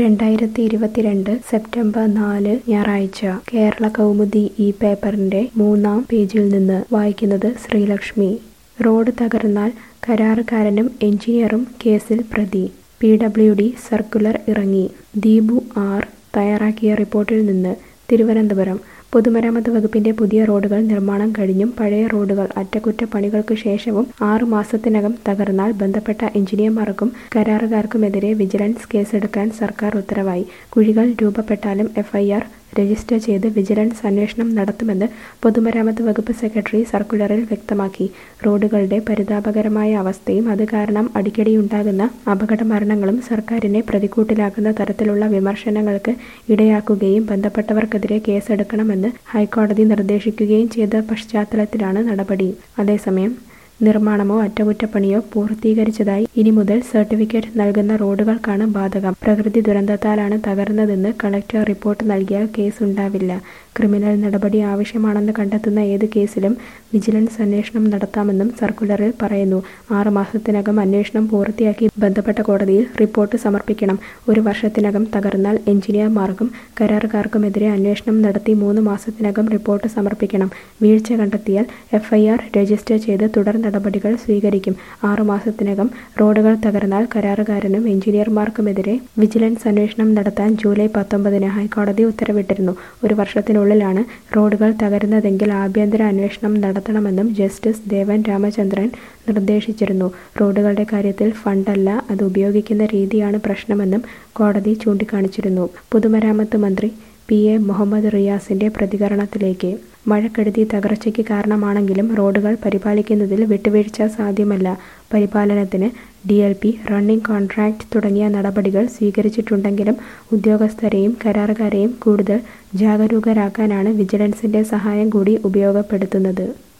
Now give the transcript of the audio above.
രണ്ടായിരത്തി ഇരുപത്തിരണ്ട് സെപ്റ്റംബർ നാല് ഞായറാഴ്ച കേരള കൗമുദി ഈ പേപ്പറിന്റെ മൂന്നാം പേജിൽ നിന്ന് വായിക്കുന്നത് ശ്രീലക്ഷ്മി റോഡ് തകർന്നാൽ കരാറുകാരനും എഞ്ചിനീയറും കേസിൽ പ്രതി പി ഡബ്ല്യു ഡി സർക്കുലർ ഇറങ്ങി ദീപു ആർ തയ്യാറാക്കിയ റിപ്പോർട്ടിൽ നിന്ന് തിരുവനന്തപുരം പൊതുമരാമത്ത് വകുപ്പിന്റെ പുതിയ റോഡുകൾ നിർമ്മാണം കഴിഞ്ഞും പഴയ റോഡുകൾ അറ്റകുറ്റപ്പണികൾക്ക് ശേഷവും ആറു മാസത്തിനകം തകർന്നാൽ ബന്ധപ്പെട്ട എഞ്ചിനീയർമാർക്കും കരാറുകാർക്കുമെതിരെ വിജിലൻസ് കേസെടുക്കാൻ സർക്കാർ ഉത്തരവായി കുഴികൾ രൂപപ്പെട്ടാലും എഫ്ഐആർ രജിസ്റ്റർ ചെയ്ത് വിജിലൻസ് അന്വേഷണം നടത്തുമെന്ന് പൊതുമരാമത്ത് വകുപ്പ് സെക്രട്ടറി സർക്കുലറിൽ വ്യക്തമാക്കി റോഡുകളുടെ പരിതാപകരമായ അവസ്ഥയും അത് കാരണം അടിക്കടിയുണ്ടാകുന്ന അപകട മരണങ്ങളും സർക്കാരിനെ പ്രതിക്കൂട്ടിലാക്കുന്ന തരത്തിലുള്ള വിമർശനങ്ങൾക്ക് ഇടയാക്കുകയും ബന്ധപ്പെട്ടവർക്കെതിരെ കേസെടുക്കണമെന്ന് ഹൈക്കോടതി നിർദ്ദേശിക്കുകയും ചെയ്ത പശ്ചാത്തലത്തിലാണ് നടപടി അതേസമയം നിർമ്മാണമോ അറ്റകുറ്റപ്പണിയോ പൂർത്തീകരിച്ചതായി ഇനി മുതൽ സർട്ടിഫിക്കറ്റ് നൽകുന്ന റോഡുകൾക്കാണ് ബാധകം പ്രകൃതി ദുരന്തത്താലാണ് തകർന്നതെന്ന് കളക്ടർ റിപ്പോർട്ട് നൽകിയാൽ കേസ് ഉണ്ടാവില്ല ക്രിമിനൽ നടപടി ആവശ്യമാണെന്ന് കണ്ടെത്തുന്ന ഏത് കേസിലും വിജിലൻസ് അന്വേഷണം നടത്താമെന്നും സർക്കുലറിൽ പറയുന്നു ആറ് മാസത്തിനകം അന്വേഷണം പൂർത്തിയാക്കി ബന്ധപ്പെട്ട കോടതിയിൽ റിപ്പോർട്ട് സമർപ്പിക്കണം ഒരു വർഷത്തിനകം തകർന്നാൽ എഞ്ചിനീയർമാർക്കും കരാറുകാർക്കുമെതിരെ അന്വേഷണം നടത്തി മൂന്ന് മാസത്തിനകം റിപ്പോർട്ട് സമർപ്പിക്കണം വീഴ്ച കണ്ടെത്തിയാൽ എഫ്ഐആർ രജിസ്റ്റർ ചെയ്ത് തുടർ നടപടികൾ സ്വീകരിക്കും ആറുമാസത്തിനകം റോഡുകൾ തകർന്നാൽ കരാറുകാരനും എഞ്ചിനീയർമാർക്കുമെതിരെ വിജിലൻസ് അന്വേഷണം നടത്താൻ ജൂലൈ പത്തൊമ്പതിന് ഹൈക്കോടതി ഉത്തരവിട്ടിരുന്നു ഒരു വർഷത്തിനുള്ളിലാണ് റോഡുകൾ തകരുന്നതെങ്കിൽ ആഭ്യന്തര അന്വേഷണം നടത്തണമെന്നും ജസ്റ്റിസ് ദേവൻ രാമചന്ദ്രൻ നിർദ്ദേശിച്ചിരുന്നു റോഡുകളുടെ കാര്യത്തിൽ ഫണ്ടല്ല അത് ഉപയോഗിക്കുന്ന രീതിയാണ് പ്രശ്നമെന്നും കോടതി ചൂണ്ടിക്കാണിച്ചിരുന്നു പൊതുമരാമത്ത് മന്ത്രി പി എ മുഹമ്മദ് റിയാസിന്റെ പ്രതികരണത്തിലേക്ക് മഴക്കെടുതി തകർച്ചയ്ക്ക് കാരണമാണെങ്കിലും റോഡുകൾ പരിപാലിക്കുന്നതിൽ വിട്ടുവീഴ്ച സാധ്യമല്ല പരിപാലനത്തിന് D L P running contract തുടങ്ങിയ നടപടികൾ സ്വീകരിച്ചിട്ടുണ്ടെങ്കിലും ഉദ്യോഗസ്ഥരെയും കരാറുകാരെയും കൂടുതൽ ജാഗരൂകരാക്കാനാണ് വിജിലൻസിന്റെ സഹായം കൂടി ഉപയോഗപ്പെടുത്തുന്നത്